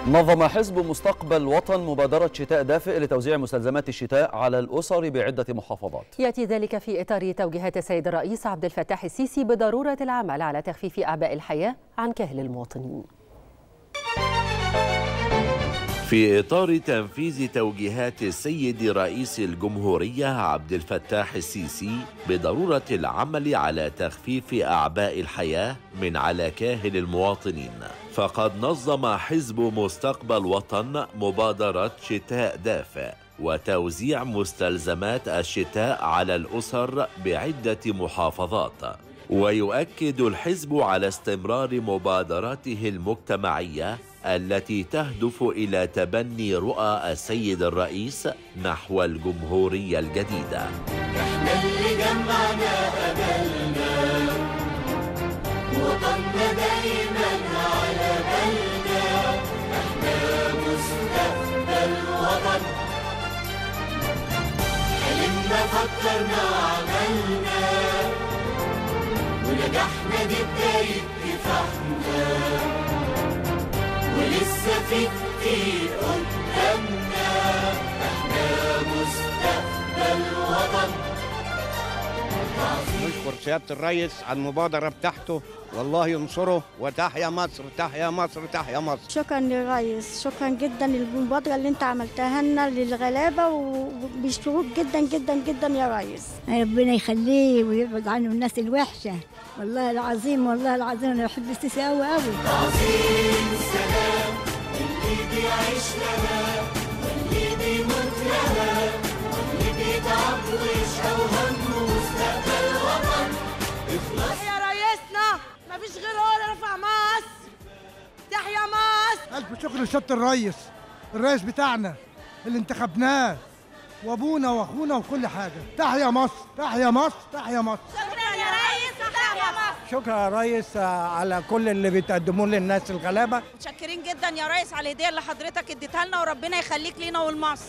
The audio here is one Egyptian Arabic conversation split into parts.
نظم حزب مستقبل وطن مبادرة شتاء دافئ لتوزيع مستلزمات الشتاء على الأسر بعدة محافظات يأتي ذلك في إطار توجيهات السيد الرئيس عبد الفتاح السيسي بضرورة العمل على تخفيف أعباء الحياة عن كاهل المواطنين في إطار تنفيذ توجيهات السيد رئيس الجمهورية عبد الفتاح السيسي بضرورة العمل على تخفيف أعباء الحياة من على كاهل المواطنين فقد نظم حزب مستقبل وطن مبادرة شتاء دافئ وتوزيع مستلزمات الشتاء على الأسر بعدة محافظات ويؤكد الحزب على استمرار مبادراته المجتمعية التي تهدف إلى تبني رؤى السيد الرئيس نحو الجمهورية الجديدة احنا اللي جمعنا أملنا وطننا دايما على بالنا احنا مستقبل وطن حلمنا فكرنا عملنا ونجحنا دي بداية كفاحنا ولسه في كتير قدامنا احنا مستقبل وطن نشكر سيادة الرئيس على المبادرة بتاعته والله ينصره وتحيا مصر تحيا مصر تحيا مصر شكرا للرئيس شكرا جدا للمبادرة اللي انت عملتها لنا للغلابة وبيشكروك جدا جدا جدا يا ريس ربنا يخليه ويبعد عنه الناس الوحشة والله العظيم والله العظيم انا بحب السيسي قوي قوي عظيم سلام اللي بيعيش لها واللي بيموت لها واللي بيتعب ويشقى وهمه مستقبل وطن اخلص يا ريسنا مفيش غير هو اللي رفع مصر تحيا مصر ألف شكر لسيادة الريس الرئيس بتاعنا اللي انتخبناه وابونا واخونا وكل حاجه تحيا مصر تحيا مصر تحيا مصر شكرا يا ريس تحيا مصر شكرا يا ريس على كل اللي بتقدموه للناس الغلابة متشكرين جدا يا ريس على الهديه اللي حضرتك اديتها لنا وربنا يخليك لينا ولمصر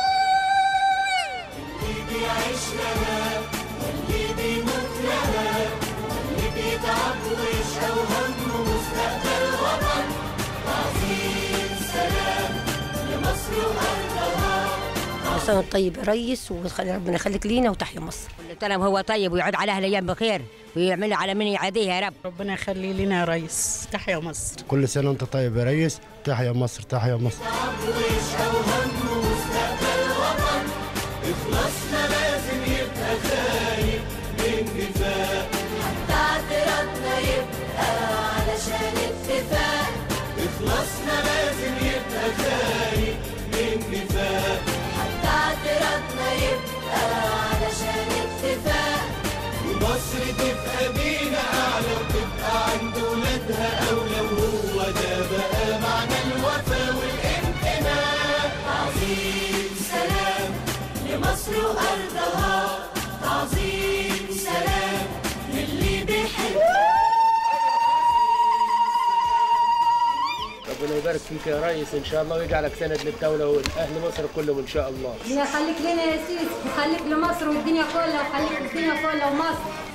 اللي بيعيش لها واللي بيموت لها واللي بيتعب ويشقى وهمه مستقبل وطن عظيم سلام لمصر وأرضها كل سنه وانت طيب يا ريس وربنا يخليك لينا وتحيا مصر كل سنه وهو طيب ويعود على اهل ايام بخير ويعمل على من يعاديه يا رب ربنا يخلي لنا يا ريس تحيا مصر كل سنه وانت طيب يا ريس تحيا مصر تحيا مصر ويشقى وهمه مستقبل وطن إخلاصنا لازم يبقى خايف من نفاق حتى اعتراضنا يبقى علشان اتفاق إخلاصنا لازم يبقى خايف من نفاق حتى اعتراضنا يبقى علشان اتفاق ومصر تبقى بينا أعلى وتبقى عند ولادها أولى وهو ده بقى معنى الوفا والانتماء عظيم سلام لمصر وأرضها عظيم سلام للي بيحب ربنا يبارك فيك يا ريس ان شاء الله ويجعلك سند للدوله والاهل مصر كلهم ان شاء الله خليك لنا يا سيدي خليك لمصر والدنيا كلها وخليك الدنيا كلها ومصر